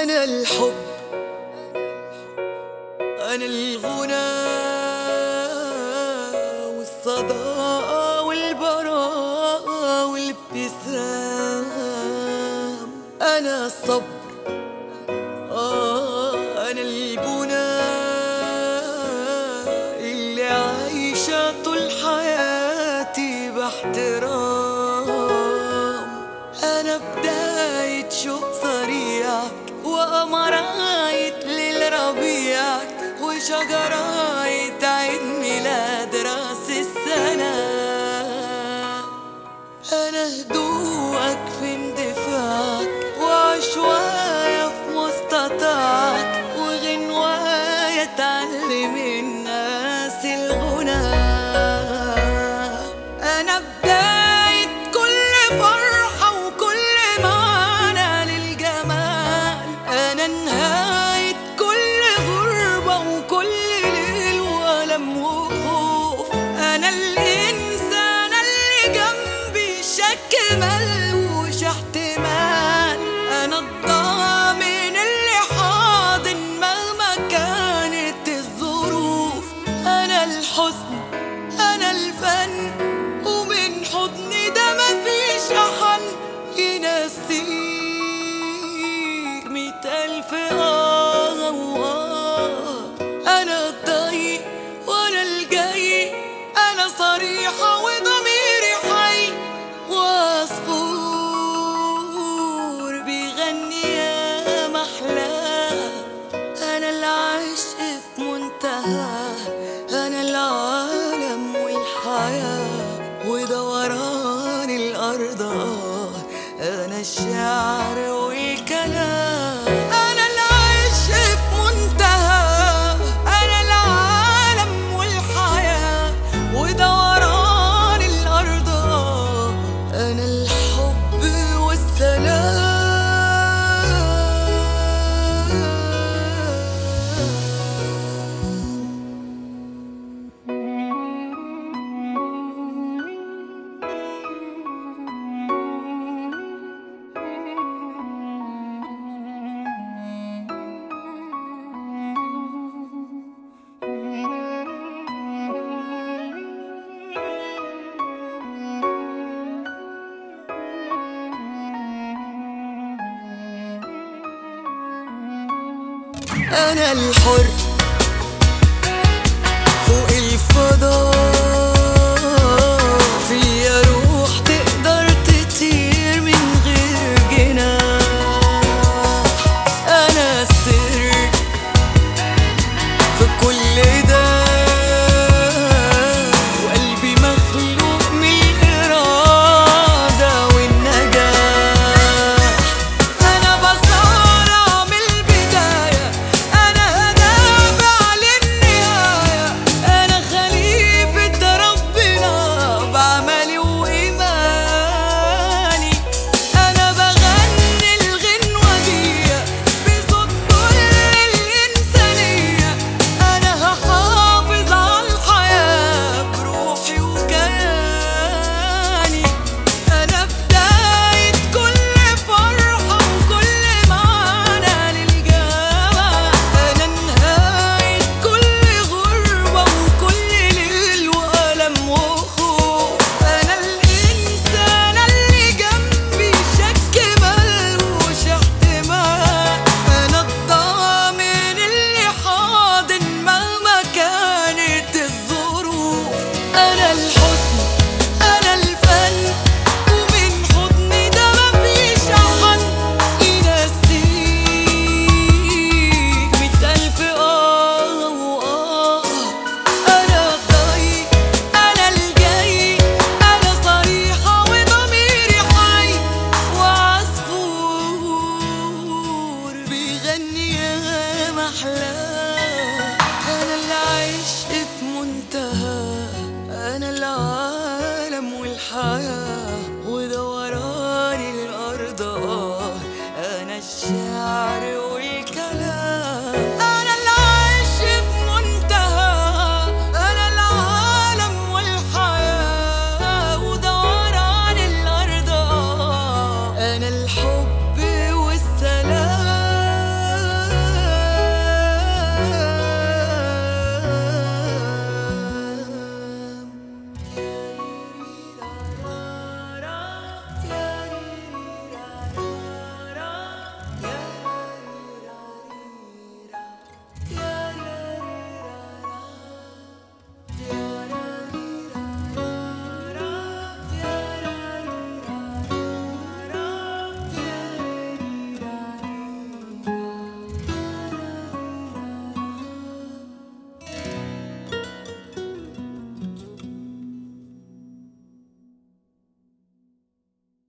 أنا الحب أنا الغنى والصداقة والبراءة والابتسام أنا الصبر آه أنا البنى اللي عايشة طول حياتي باحترام أنا بداية شوق صريعك وقمراية للربيعك وشجراية عيد ميلاد راس السنة أنا هدوءك في اندفاعك وعشوايا في مستطاعك وغنوايا تعلم الناس الغنى أنا بداية كل فرحة وكل معنى للجمال أنا نهاية كل غربة وكل ليل وألم وخوف أنا الإنسان اللي جنبي شك ملوش احتمال أنا الضامن اللي حاضن مهما كانت الظروف أنا الحزن أنا الفن ومن حضني ده مفيش أحد ينسيك مية ألف آه وآه أنا الضيق وأنا الجاي أنا صريحة وضميري حي وعصفور بيغني يا محلاه أنا العشق في منتهى أنا العالم والحياة ودوران الأرض آه أنا الشعر والكلام أنا العشق في منتهى أنا العالم والحياة ودوران الأرض آه أنا الحب والسلام أنا الحر فوق الفضاء فيا روح تقدر تطير من غير جناح أنا السر في كل ده وقلبي مخلوق من الإرادة والنجاح أنا بصارع من البداية أنا هدافع للنهاية أنا خليفة ربنا بعملي وإيماني أنا بغني الغنوة دي بصوت كل الإنسانية أنا هحافظ على الحياة بروحي وكياني أنا بداية كل فرحة وكل معنى للجمال أنا نهاية كل غربة وكل ليل وألم وخوف أنا الإنسان اللي جنبي شك ملوش احتمال أنا الضامن اللي حاضن مهما كانت الظروف أنا الحزن أنا الفن ومن حضني ده مفيش أحد ينسيك مية ألف آه وآه أنا الضيق أنا الجاي أنا صريحة وضميري حي وعصفور بيغني يا محلاه أنا العشق في منتهى أنا العالم والحياة